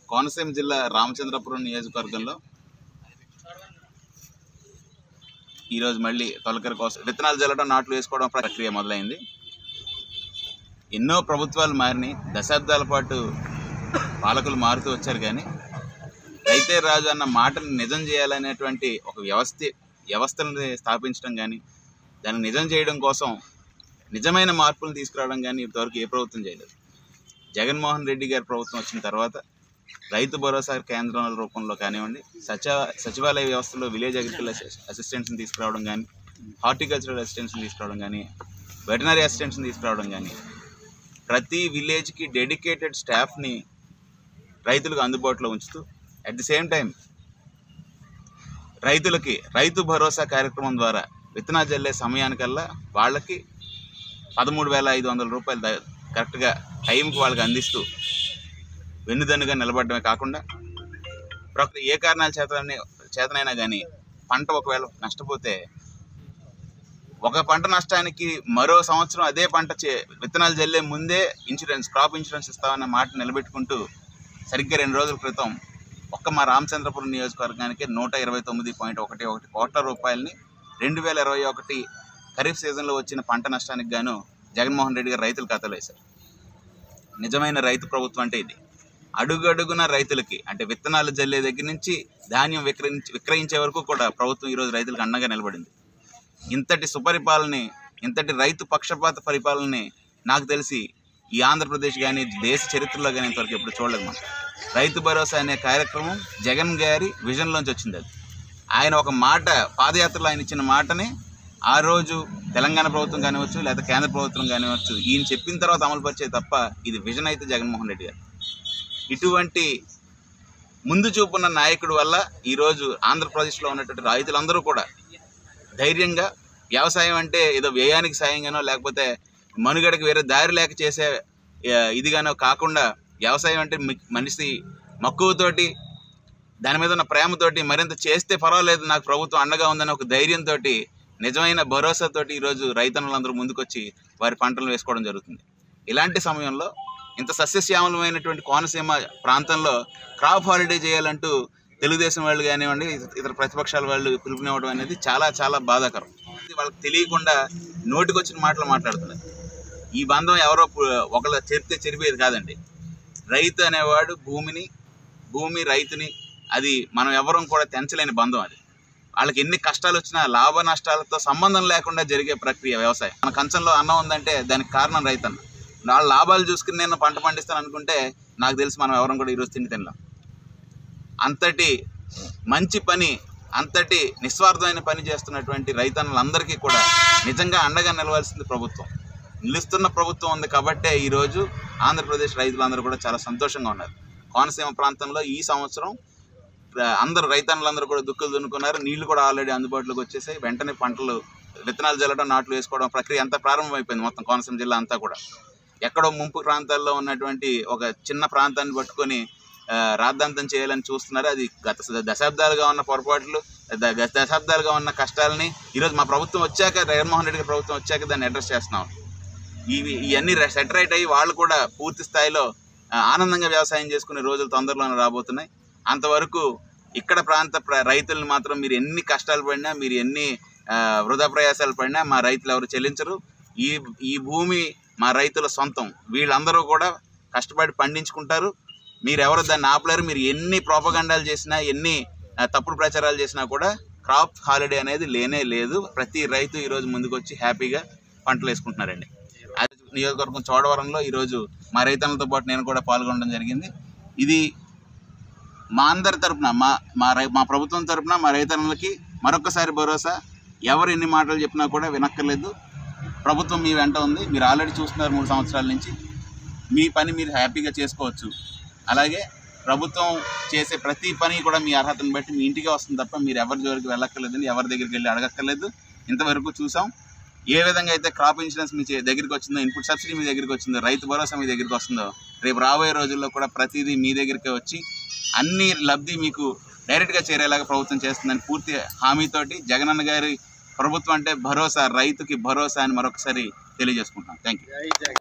కోనసీమ జిల్లా రామచంద్రపురం నియోజకవర్గంలో ఈరోజు మళ్ళీ తొలకరి కోసం విత్తనాలు జల్లడం నాట్లు వేసుకోవడం ప్రక్రియ మొదలైంది ఎన్నో ప్రభుత్వాలు మారినాయి దశాబ్దాల పాటు పాలకులు మారుతూ వచ్చారు కానీ రైతే రాజు అన్న మాటను నిజం చేయాలనేటువంటి ఒక వ్యవస్థ వ్యవస్థలను స్థాపించడం కానీ దాన్ని నిజం చేయడం కోసం నిజమైన మార్పులను తీసుకురావడం కానీ ఇంతవరకు ఏ ప్రభుత్వం చేయలేదు జగన్మోహన్ రెడ్డి గారి ప్రభుత్వం వచ్చిన తర్వాత రైతు భరోసా కేంద్రాల రూపంలో కానివ్వండి సచివ సచివాలయ వ్యవస్థలో విలేజ్ అగ్రికల్చర్ అసిస్టెంట్స్ని తీసుకురావడం కానీ హార్టికల్చరల్ అసిస్టెంట్స్ని తీసుకురావడం కానీ వెటనరీ అసిస్టెంట్స్ని తీసుకురావడం కానీ ప్రతి విలేజ్కి డెడికేటెడ్ స్టాఫ్ని రైతులకు అందుబాటులో ఉంచుతూ అట్ ది సేమ్ టైం రైతులకి రైతు భరోసా కార్యక్రమం ద్వారా విత్తనాలు జల్లే సమయానికల్లా వాళ్ళకి పదమూడు వేల ఐదు వందల రూపాయలు ద- కరెక్ట్గా టైంకి వాళ్ళకి అందిస్తూ వెన్నుదన్నుగా నిలబడమే కాకుండా ప్రకృతి ఏ కారణాల చేత చేతనైనా కానీ పంట ఒకవేళ నష్టపోతే ఒక పంట నష్టానికి మరో సంవత్సరం అదే పంట చే విత్తనాలు జల్లే ముందే ఇన్సూరెన్స్ క్రాప్ ఇన్సూరెన్స్ ఇస్తామన్న మాట నిలబెట్టుకుంటూ సరిగ్గా రెండు రోజుల క్రితం ఒక్క మా రామచంద్రపురం నియోజకవర్గానికి నూట ఇరవై తొమ్మిది పాయింట్ ఒకటి ఒకటి కోట్ల రూపాయలని రెండు వేల ఇరవై ఒకటి ఖరీఫ్ సీజన్లో వచ్చిన పంట నష్టానికి గాను జగన్మోహన్ రెడ్డి గారు రైతుల ఖాతాలో వేశారు నిజమైన రైతు ప్రభుత్వం అంటే ఇది అడుగడుగున రైతులకి అంటే విత్తనాలు జల్లే దగ్గర నుంచి ధాన్యం విక్రయించి విక్రయించే వరకు కూడా ప్రభుత్వం ఈరోజు రైతులకు అండగా నిలబడింది ఇంతటి సుపరిపాలనని ఇంతటి రైతు పక్షపాత పరిపాలనని నాకు తెలిసి ఈ ఆంధ్రప్రదేశ్ కానీ దేశ చరిత్రలో కానీ ఇంతవరకు ఎప్పుడు చూడలేదు మనం రైతు భరోసా అనే కార్యక్రమం జగన్ గారి విజన్లోంచి వచ్చింది అది ఆయన ఒక మాట పాదయాత్రలో ఆయన ఇచ్చిన మాటని ఆ రోజు తెలంగాణ ప్రభుత్వం కానివచ్చు లేదా కేంద్ర ప్రభుత్వం కానివచ్చు ఈయన చెప్పిన తర్వాత అమలు పరిచే తప్ప ఇది విజన్ అయితే జగన్మోహన్ రెడ్డి గారు ఇటువంటి ముందు చూపున్న నాయకుడు వల్ల ఈరోజు ఆంధ్రప్రదేశ్లో ఉన్నటువంటి రైతులందరూ కూడా ధైర్యంగా వ్యవసాయం అంటే ఏదో వ్యయానికి సాయంగానో లేకపోతే మనుగడకి వేరే దారి లేక చేసే ఆ, ఇదిగానో కాకుండా వ్యవసాయం అంటే మి- మనిషి మక్కువతోటి దాని మీద ఉన్న ప్రేమతోటి మరింత చేస్తే పర్వాలేదు నాకు ప్రభుత్వం అండగా ఉందని ఒక ధైర్యంతో నిజమైన భరోసాతోటి ఈరోజు రైతన్నులందరూ ముందుకొచ్చి వారి పంటలు వేసుకోవడం జరుగుతుంది ఇలాంటి సమయంలో ఇంత సస్యశ్యామలమైనటువంటి కోనసీమ ప్రాంతంలో క్రాప్ హాలిడే చేయాలంటూ తెలుగుదేశం వాళ్ళు కానివ్వండి ఇతర ప్రతిపక్షాల వాళ్ళు పిలుపునివ్వడం అనేది చాలా చాలా బాధాకరం ఇది వాళ్ళకి తెలియకుండా నోటికొచ్చిన మాటలు మాట్లాడుతున్నారు ఈ బంధం ఎవరో పు- ఒకళ్ళ చెరితే చెరిపేది కాదండి రైతు అనేవాడు భూమిని భూమి రైతుని అది మనం ఎవరం కూడా తెంచలేని బంధం అది వాళ్ళకి ఎన్ని కష్టాలు వచ్చినా లాభ నష్టాలతో సంబంధం లేకుండా జరిగే ప్రక్రియ వ్యవసాయం మన కంచంలో అన్నం ఉందంటే దానికి కారణం రైతన్న వాళ్ళ లాభాలు చూసుకుని నేను పంట పండిస్తాను అనుకుంటే నాకు తెలిసి మనం ఎవరం కూడా ఈరోజు తిండి తినలేం అంతటి మంచి పని అంతటి నిస్వార్థమైన పని చేస్తున్నటువంటి రైతన్నులందరికీ కూడా నిజంగా అండగా నిలవాల్సింది ప్రభుత్వం నిలుస్తున్న ప్రభుత్వం ఉంది కాబట్టే ఈరోజు ఆంధ్రప్రదేశ్ రైతులందరూ కూడా చాలా సంతోషంగా ఉన్నారు కోనసీమ ప్రాంతంలో ఈ సంవత్సరం ప్ర- అందరూ రైతన్నులందరూ కూడా దుక్కులు దున్నుకున్నారు నీళ్లు కూడా ఆల్రెడీ అందుబాటులోకి వచ్చేసాయి వెంటనే పంటలు విత్తనాలు జల్లడం నాట్లు వేసుకోవడం ప్రక్రియ అంతా ప్రారంభమైపోయింది మొత్తం కోనసీమ జిల్లా అంతా కూడా ఎక్కడో ముంపు ప్రాంతాల్లో ఉన్నటువంటి ఒక చిన్న ప్రాంతాన్ని పట్టుకొని ఆ, రాద్ధాంతం చేయాలని చూస్తున్నారు అది గత స- దశాబ్దాలుగా ఉన్న పొరపాట్లు ద- గత దశాబ్దాలుగా ఉన్న కష్టాలని ఈరోజు మా ప్రభుత్వం వచ్చాక జగన్మోహన్ రెడ్డి గారి ప్రభుత్వం వచ్చాక దాన్ని అడ్రస్ చేస్తున్నాం ఇవి ఇవన్నీ సెటరైట్ అయ్యి వాళ్ళు కూడా పూర్తి స్థాయిలో ఆ, ఆనందంగా వ్యవసాయం చేసుకునే రోజులు తొందరలోనే రాబోతున్నాయి అంతవరకు ఇక్కడ ప్రాంత ప్ర- రైతులను మాత్రం మీరు ఎన్ని కష్టాలు పడినా మీరు ఎన్ని ఆ, వృధా ప్రయాసాలు పడినా మా రైతులు ఎవరు చెల్లించరు ఈ ఈ భూమి మా రైతుల సొంతం వీళ్ళందరూ కూడా కష్టపడి పండించుకుంటారు మీరు ఎవరు దాన్ని ఆపలేరు మీరు ఎన్ని ప్రోపగండాలు చేసినా ఎన్ని ఆ, తప్పుడు ప్రచారాలు చేసినా కూడా క్రాప్ హాలిడే అనేది లేనే లేదు ప్రతి రైతు ఈరోజు ముందుకు వచ్చి హ్యాపీగా పంటలు వేసుకుంటున్నారండి అది నియోజకవర్గం చోడవరంలో ఈరోజు మా రైతన్నలతో పాటు నేను కూడా పాల్గొనడం జరిగింది ఇది మా అందరి తరపున మా మా రై మా ప్రభుత్వం తరపున మా రైతన్నలకి మరొకసారి భరోసా ఎవరు ఎన్ని మాటలు చెప్పినా కూడా వినక్కర్లేదు ప్రభుత్వం మీ వెంట ఉంది మీరు ఆల్రెడీ చూస్తున్నారు మూడు సంవత్సరాల నుంచి మీ పని మీరు హ్యాపీగా చేసుకోవచ్చు అలాగే ప్రభుత్వం చేసే ప్రతి పని కూడా మీ అర్హతను బట్టి మీ ఇంటికి వస్తుంది తప్ప మీరు ఎవరి జోలికి వెళ్ళక్కర్లేదండి ఎవరి దగ్గరికి వెళ్ళి అడగక్కర్లేదు ఇంతవరకు చూసాం ఏ విధంగా అయితే క్రాప్ ఇన్సూరెన్స్ మీ చే- దగ్గరికి వచ్చిందో ఇన్పుట్ సబ్సిడీ మీ దగ్గరికి వచ్చిందో రైతు భరోసా మీ దగ్గరికి వస్తుందో రేపు రాబోయే రోజుల్లో కూడా ప్రతిదీ మీ దగ్గరికి వచ్చి అన్ని లబ్ధి మీకు డైరెక్ట్గా చేరేలాగా ప్రభుత్వం చేస్తుందని పూర్తి హామీతోటి జగనన్న గారి ప్రభుత్వం అంటే భరోసా రైతుకి భరోసా అని మరొకసారి తెలియజేసుకుంటున్నాం థ్యాంక్ యూ